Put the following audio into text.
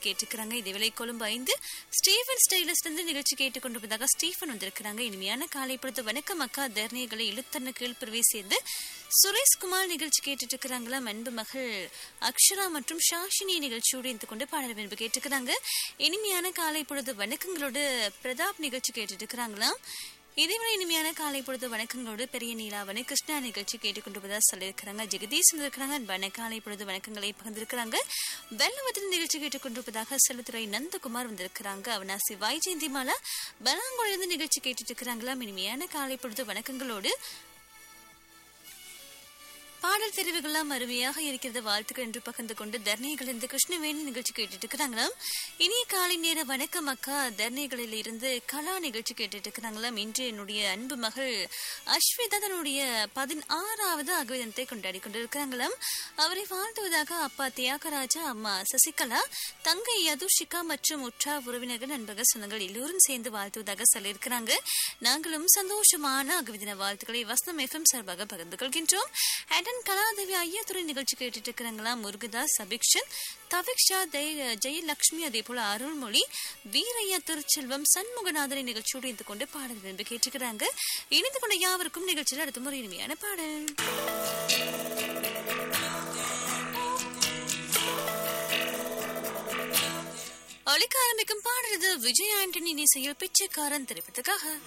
கேட்டுக்கிறாங்க இதேவேளை கொழும்பு ஐந்து ஸ்டீஃபன் ஸ்டைலஸ்ல இருந்து நிகழ்ச்சி கேட்டுக்கொண்டிருப்பதாக ஸ்டீஃபன் வந்திருக்கிறாங்க இனிமையான காலை பொழுது வணக்கம் அக்கா தர்ணிகளை இழுத்தன்ன கீழ்பிரிவை சேர்ந்து சுரேஷ்குமார் நிகழ்ச்சி கேட்டுட்டு இருக்கிறாங்களா அன்பு மகள் அக்ஷரா மற்றும் ஷாஷினி நிகழ்ச்சியோடு இருந்து கொண்டு பாடல் விரும்பு கேட்டுக்கிறாங்க இனிமையான காலை பொழுது வணக்கங்களோடு பிரதாப் நிகழ்ச்சி கேட்டுட்டு இருக்கிறாங்களாம் இதேவேளை இனிமையான காலை பொழுது வணக்கங்களோடு பெரிய நீலாவணி கிருஷ்ணா நிகழ்ச்சி கேட்டுக்கொண்டிருப்பதா சொல்லியிருக்கிறாங்க ஜெகதீஷ் இருக்கிறாங்க அன்பான காலை பொழுது வணக்கங்களை பகிர்ந்திருக்கிறாங்க வெள்ளவத்தின் நிகழ்ச்சி கேட்டுக்கொண்டிருப்பதாக செல்வத்துறை நந்தகுமார் வந்திருக்கிறாங்க அவனாசி வைஜெயந்தி மாலா பலாங்குழிலிருந்து நிகழ்ச்சி கேட்டுட்டு இருக்கிறாங்களாம் இனிமையான காலை பொழுது வணக்கங்களோடு பாடல் தெரிவுகள்லாம் அருமையாக இருக்கிறது வாழ்த்துக்கள் என்று பகிர்ந்து கொண்டு தர்ணிகள் இருந்து கிருஷ்ணவேணி நிகழ்ச்சி கேட்டுட்டு இருக்கிறாங்களாம் இனிய காலை நேர வணக்கம் அக்கா தர்ணிகளில் இருந்து கலா நிகழ்ச்சி கேட்டுட்டு இருக்கிறாங்களாம் இன்று என்னுடைய அன்பு மகள் அஸ்விதா தன்னுடைய பதினாறாவது அகவிதத்தை கொண்டாடி கொண்டிருக்கிறாங்களாம் அவரை வாழ்த்துவதாக அப்பா தியாகராஜா அம்மா சசிகலா தங்கை யதுஷிகா மற்றும் உற்றா உறவினர்கள் நண்பர்கள் சொந்தங்கள் எல்லோரும் சேர்ந்து வாழ்த்துவதாக சொல்லியிருக்கிறாங்க நாங்களும் சந்தோஷமான அகவிதின வாழ்த்துக்களை வசனம் எஃப்எம் சார்பாக பகிர்ந்து கொள்கின்றோம் அடன் கலாதேவி ஐயாத்துறை நிகழ்ச்சி கேட்டுட்டு இருக்கிறாங்களா முருகதாஸ் அபிக்ஷன் தவிக்ஷா ஜெயலட்சுமி அதே போல அருள்மொழி வீரையா திருச்செல்வம் சண்முகநாதனை நிகழ்ச்சியோடு இருந்து கொண்டு பாடல் விரும்பி கேட்டுக்கிறாங்க இணைந்து கொண்ட யாவருக்கும் நிகழ்ச்சியில் அடுத்த முறை இனிமையான பாடல் ஒழிக்க ஆரம்பிக்கும் பாடுறது விஜய் ஆண்டனி இசையில் பிச்சைக்காரன் திரைப்பதற்காக